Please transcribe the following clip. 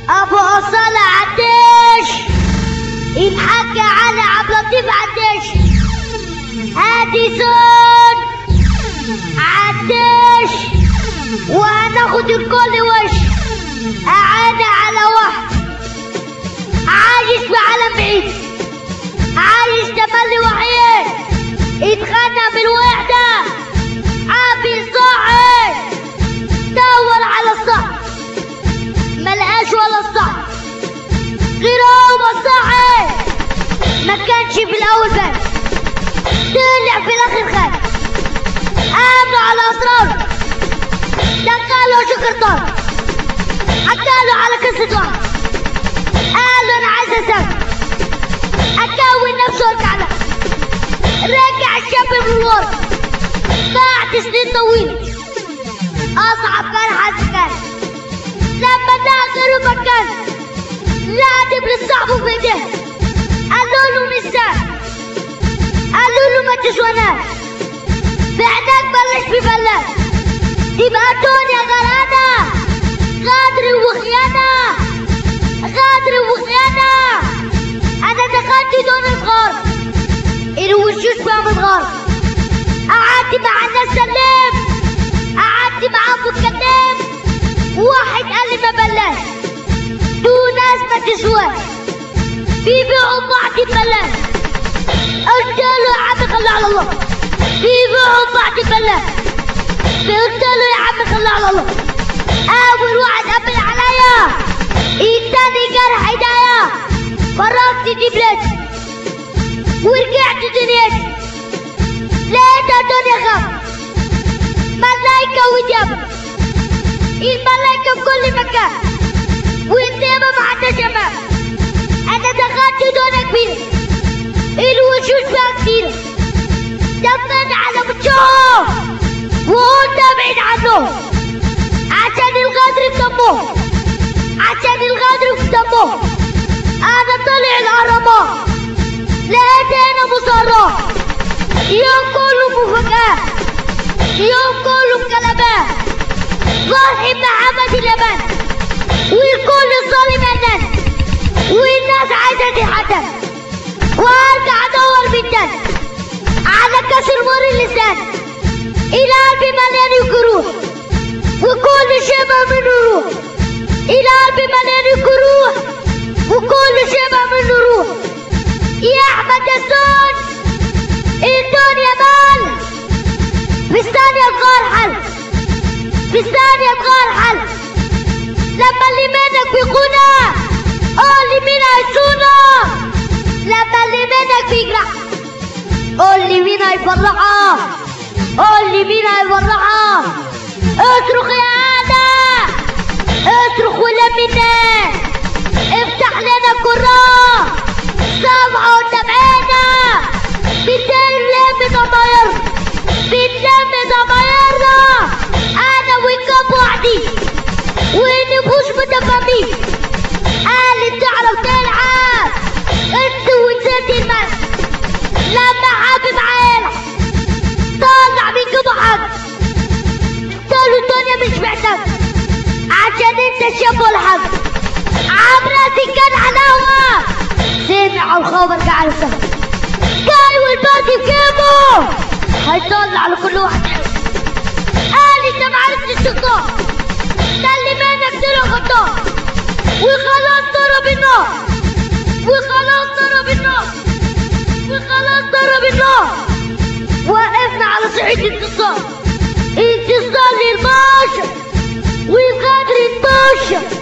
ابو اصالة عداش يتحكى على عبد اللطيف عداش اديسون عداش وهناخد الكل وش اعانى على واحد عايش في عالم بعيد عايش تملي وحيد اتخانق بالوحدة عابي صاحي دور على الصح ملقاش ولا الصح غير هو صاحي ما كانش في الاول بس طلع في الاخر خان قاموا على اسرار دخلوا شكرتان حكالوا على قصة واحد قالوا انا عايز اسافر اكون نفسي وارجع لها رجع الشاب من ورا بعد سنين طويلة اصعب فرحة كان لما دخلوا مكان لقى دبل صاحبه في ايديه قالوا له مش سهل قالوا له ما تسواناش بعدك بلاش ببلاش تبقى دنيا غرانة غدر وخيانة غدر وخيانة أنا دخلت دون الغار الوشوش بقى متغار قعدت مع الناس سلم قعدت معاهم اتكلم واحد قال لي ما بلاش دول ناس ما تسواش بيبيعوا بعض ببلاش قلت له يا عم خلي على الله بيبيعوا بعض ببلاش قلت له يا عم خلي على الله اول واحد قبل عليا التاني جرح ايديا فرقت دي بلادي ورجعت دنيتي لقيتها دنيا غم ملايكة وديابة الملايكة في كل مكان والديابة ما عندها شباب انا دخلت دنيا كبيرة الوشوش بقى كتيرة دفن على وجوههم وقلت ابعد عنهم عشان الغدر في دمهم عشان الغدر في دمهم انا طلع الاهرامات لقيت هنا مصرات يوم كله مفاجآت يوم كله بكلمات فرحي محمد اليمن والكل ظالم الناس والناس عايزة تتحدث وارجع ادور بالدم على كسر مر اللسان الى قلبي مليان جروح وكل شبه منه روح الى قلبي مليان جروح وكل شبه منه روح يا احمد ياسون الدنيا مال في ثانية تغير حل في ثانية تغير حل لما اللي منك بيخونا قول لي مين هيصونا لما اللي منك بيجرح قول لي مين هيفرحها قول لي مين هيفرحها اصرخ يا انا اصرخ ولم الناس افتح لنا القرآن سامعة قدام عينا بتلم ضمايرنا بتلم ضمايرنا انا والكاب وحدي ونفوس متفاهمين قالت تعرف تلعب انت ونسيت المس لما حابب عيلة طالع من جبه حد قالوا الدنيا مش محتاج عشان انت شاب والحد عمرتي كان حلاوة سمع الخبر قاعد السهر جاي والباقي في جيبه هيطلع لكل واحد حلو قال انت ما عرفتش السلطان ده اللي منك طلع غدار وخلاص ضرب النار وخلاص ضرب النار وخلاص ضرب النار وقفنا على صعيد انتصار انتصار للباشا والقدر الباشا